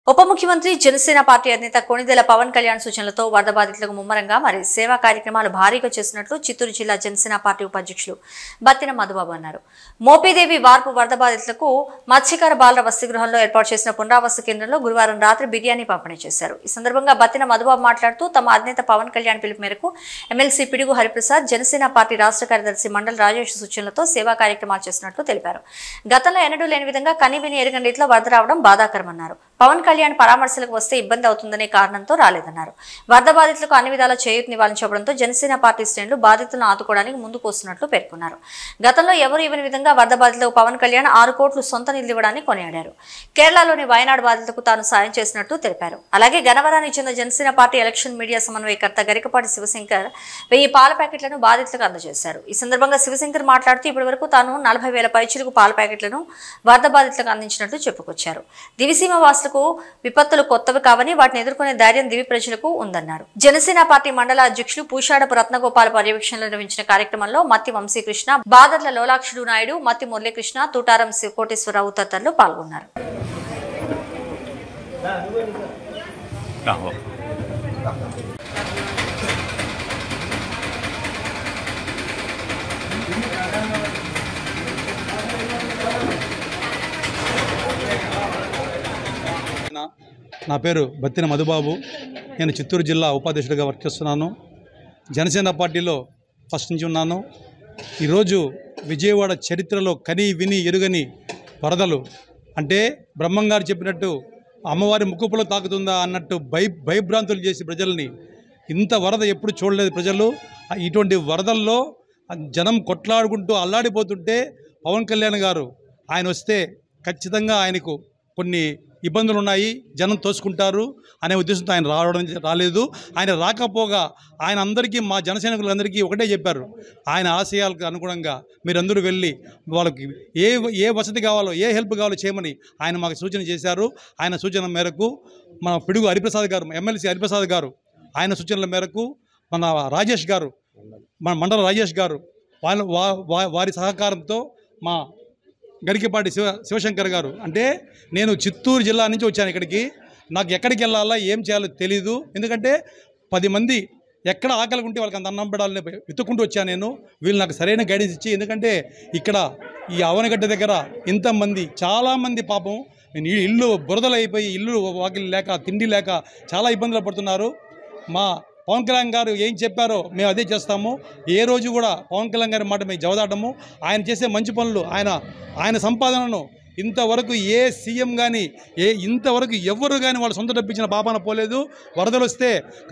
ఉప ముఖ్యమంత్రి జనసేన పార్టీ అధినేత కొణిదెల పవన్ కళ్యాణ్ సూచనలతో వరద బాధితులకు ముమ్మరంగా మరి సేవా కార్యక్రమాలు భారీగా చేస్తున్నట్లు చిత్తూరు జిల్లా జనసేన పార్టీ ఉపాధ్యక్షులు బత్తిన మధుబాబు అన్నారు మోపీదేవి వార్పు వరద బాధితులకు మత్స్యకార బాలర వసతి గృహంలో ఏర్పాటు చేసిన పునరావాస కేంద్రంలో గురువారం రాత్రి బిర్యానీ పంపిణీ చేశారు ఈ సందర్భంగా బత్తిన మధుబాబు మాట్లాడుతూ తమ అధినేత పవన్ కళ్యాణ్ పిలుపు మేరకు ఎమ్మెల్సీ పిడుగు హరిప్రసాద్ జనసేన పార్టీ రాష్ట్ర కార్యదర్శి మండల రాజేష్ సూచనలతో సేవా కార్యక్రమాలు చేస్తున్నట్లు తెలిపారు గతంలో ఎన్నడూ లేని విధంగా కనివిని ఎరుగని రీతిలో వరద రావడం బాధాకరమన్నారు పవన్ కళ్యాణ్ పరామర్శలకు వస్తే ఇబ్బంది అవుతుందనే కారణంతో రాలేదన్నారు వరద బాధితులకు అన్ని విధాల చేయూతనివ్వాలని చెప్పడంతో జనసేన పార్టీ శ్రేణులు బాధితులను ఆదుకోవడానికి ముందుకు వస్తున్నట్లు పేర్కొన్నారు గతంలో ఎవరు ఇవ్వని విధంగా వరద బాధితులకు పవన్ కళ్యాణ్ ఆరు కోట్లు సొంత నిధులు ఇవ్వడాన్ని కొనియాడారు కేరళలోని వయనాడు బాధితులకు తాను సాయం చేసినట్టు తెలిపారు అలాగే గనవరానికి చెందిన జనసేన పార్టీ ఎలక్షన్ మీడియా సమన్వయకర్త గరికపాటి శివశంకర్ వెయ్యి పాల ప్యాకెట్లను బాధితులకు అందజేశారు ఈ సందర్భంగా శివశంకర్ మాట్లాడుతూ ఇప్పటివరకు తాను నలభై వేల పైచిలకు పాల ప్యాకెట్లను వరద బాధితులకు అందించినట్లు చెప్పుకొచ్చారు దివిసీమ వాసులకు విపత్తులు కొత్తవి కావని వాటిని ఎదుర్కొనే ధైర్యం దివి ప్రజలకు ఉందన్నారు జనసేన పార్టీ మండల అధ్యక్షులు పూషాడపు రత్నగోపాల్ పర్యవేక్షణలో నిర్వహించిన కార్యక్రమంలో మత్తి వంశీకృష్ణ బాదర్ల లోలాక్షుడు నాయుడు మత్తి మురళీకృష్ణ తూటారం శివ- కోటేశ్వరరావు తదితరులు పాల్గొన్నారు రాహో నా- నా పేరు బత్తిన మధుబాబు నేను చిత్తూరు జిల్లా ఉపాధ్యక్షుడిగా వర్క్ చేస్తున్నాను జనసేన పార్టీలో ఫస్ట్ నుంచి ఉన్నాను ఈరోజు విజయవాడ చరిత్రలో కని విని ఎరుగని వరదలు అంటే బ్రహ్మంగారు చెప్పినట్టు అమ్మవారి ముక్కుపులో తాకుతుందా అన్నట్టు భయ భయభ్రాంతులు చేసి ప్రజల్ని ఇంత వరద ఎప్పుడు చూడలేదు ప్రజలు ఆ ఇటువంటి వరదల్లో ఆ జనం కొట్లాడుకుంటూ అల్లాడిపోతుంటే పవన్ కళ్యాణ్ గారు ఆయన వస్తే ఖచ్చితంగా ఆయనకు కొన్ని ఇబ్బందులు ఉన్నాయి జనం తోసుకుంటారు అనే ఉద్దేశంతో ఆయన రావడం రాలేదు ఆయన రాకపోగా ఆయన అందరికీ మా జనసైనికులందరికీ ఒకటే చెప్పారు ఆయన ఆశయాలకు అనుగుణంగా మీరందరూ వెళ్ళి వాళ్ళకి ఏ ఏ వసతి కావాలో ఏ హెల్ప్ కావాలో చేయమని ఆయన మాకు సూచన చేశారు ఆయన సూచన మేరకు మన పిడుగు హరిప్రసాద్ గారు ఎమ్మెల్సీ హరిప్రసాద్ గారు ఆయన సూచనల మేరకు మన రాజేష్ గారు మన మండల రాజేష్ గారు వాళ్ళ వా- వా- వారి సహకారంతో మా గరికిపాటి శివ శివశంకర్ గారు అంటే నేను చిత్తూరు జిల్లా నుంచి వచ్చాను ఇక్కడికి నాకు ఎక్కడికి వెళ్ళాలా ఏం చేయాలో తెలీదు ఎందుకంటే పది మంది ఎక్కడ ఆకలి ఉంటే వాళ్ళకి అంత అన్నం పెడాలని వెతుక్కుంటూ వచ్చాను నేను వీళ్ళు నాకు సరైన గైడెన్స్ ఇచ్చి ఎందుకంటే ఇక్కడ ఈ అవనగడ్డ దగ్గర ఇంతమంది చాలామంది పాపం నీ ఇల్లు బురదలు అయిపోయి ఇల్లు వాకిలి లేక తిండి లేక చాలా ఇబ్బందులు పడుతున్నారు మా పవన్ కళ్యాణ్ గారు ఏం చెప్పారో మేము అదే చేస్తాము ఏ రోజు కూడా పవన్ కళ్యాణ్ గారి మాట మేము జవదాటము ఆయన చేసే మంచి పనులు ఆయన ఆయన సంపాదనను ఇంతవరకు ఏ సీఎం కానీ ఏ ఇంతవరకు ఎవరు కానీ వాళ్ళ సొంత డబ్బు ఇచ్చిన పాపాన పోలేదు వరదలు వస్తే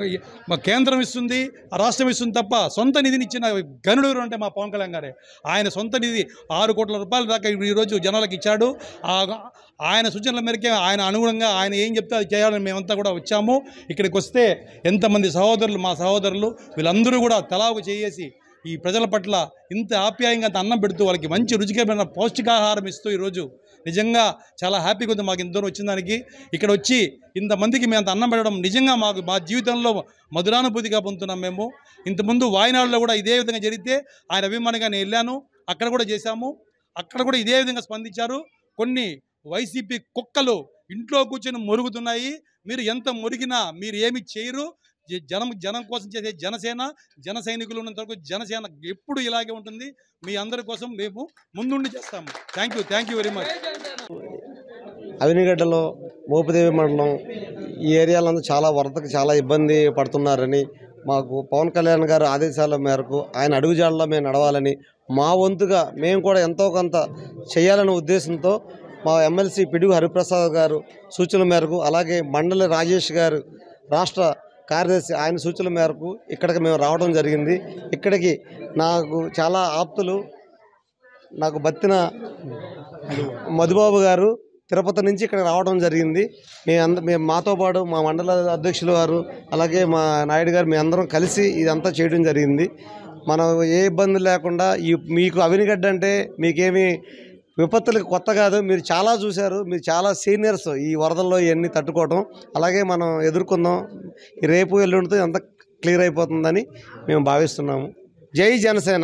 మా కేంద్రం ఇస్తుంది రాష్ట్రం ఇస్తుంది తప్ప సొంత నిధిని ఇచ్చిన గనుడు ఎవరు అంటే మా పవన్ కళ్యాణ్ గారే ఆయన సొంత నిధి ఆరు కోట్ల రూపాయల దాకా ఈరోజు జనాలకు ఇచ్చాడు ఆ- ఆయన సూచనల మేరకే ఆయన అనుగుణంగా ఆయన ఏం చెప్తే అది చేయాలని మేమంతా కూడా వచ్చాము ఇక్కడికి వస్తే ఎంతమంది సహోదరులు మా సహోదరులు వీళ్ళందరూ కూడా తలాకు చేసి ఈ ప్రజల పట్ల ఇంత ఆప్యాయంగా అంత అన్నం పెడుతూ వాళ్ళకి మంచి రుచికరమైన పౌష్టికాహారం ఇస్తూ ఈరోజు నిజంగా చాలా హ్యాపీగా ఉంది మాకు ఇంత దూరం వచ్చిన దానికి ఇక్కడ వచ్చి ఇంతమందికి మేము అంత అన్నం పెట్టడం నిజంగా మాకు మా జీవితంలో మధురానుభూతిగా పొందుతున్నాం మేము ఇంతకుముందు వాయనాడులో కూడా ఇదే విధంగా జరిగితే ఆయన అభిమానిగా నేను వెళ్ళాను అక్కడ కూడా చేశాము అక్కడ కూడా ఇదే విధంగా స్పందించారు కొన్ని వైసీపీ కుక్కలు ఇంట్లో కూర్చొని మొరుగుతున్నాయి మీరు ఎంత మొరిగినా మీరు ఏమి చేయరు జ- జనం జనం కోసం చేసే జనసేన జన సైనికులు ఉన్నంత వరకు జనసేన ఎప్పుడు ఇలాగే ఉంటుంది మీ అందరి కోసం మేము ముందుండి చేస్తాము thank you thank you very much అవినిగడ్డలో మోపిదేవి మండలం ఈ ఏరియాలంతా చాలా వరదకు చాలా ఇబ్బంది పడుతున్నారని మాకు పవన్ కళ్యాణ్ గారు ఆదేశాల మేరకు ఆయన అడుగుజాడలో మేము నడవాలని మా వంతుగా మేము కూడా ఎంతో కొంత చేయాలనే ఉద్దేశంతో మా ఎమ్మెల్సీ పిడుగు హరిప్రసాద్ గారు సూచనల మేరకు అలాగే మండలి రాజేష్ గారు రాష్ట్ర కార్యదర్శి ఆయన సూచనల మేరకు ఇక్కడికి మేము రావడం జరిగింది ఇక్కడికి నాకు చాలా ఆప్తులు నాకు బత్తిన మధుబాబు గారు తిరుపతి నుంచి ఇక్కడ రావడం జరిగింది మేము అంద మేము మాతో పాటు మా మండల అధ్యక్షులు గారు అలాగే మా నాయుడు గారు మేము అందరం కలిసి ఇదంతా చేయడం జరిగింది మనం ఏ ఇబ్బంది లేకుండా ఈ మీకు అవినిగడ్డ అంటే మీకేమి విపత్తులకు కొత్త కాదు మీరు చాలా చూశారు మీరు చాలా సీనియర్స్ ఈ వరదల్లో ఇవన్నీ తట్టుకోవడం అలాగే మనం ఎదుర్కొందాం ఈ రేపు ఎల్లుండితో అంత క్లియర్ అయిపోతుందని మేము భావిస్తున్నాము జై జనసేన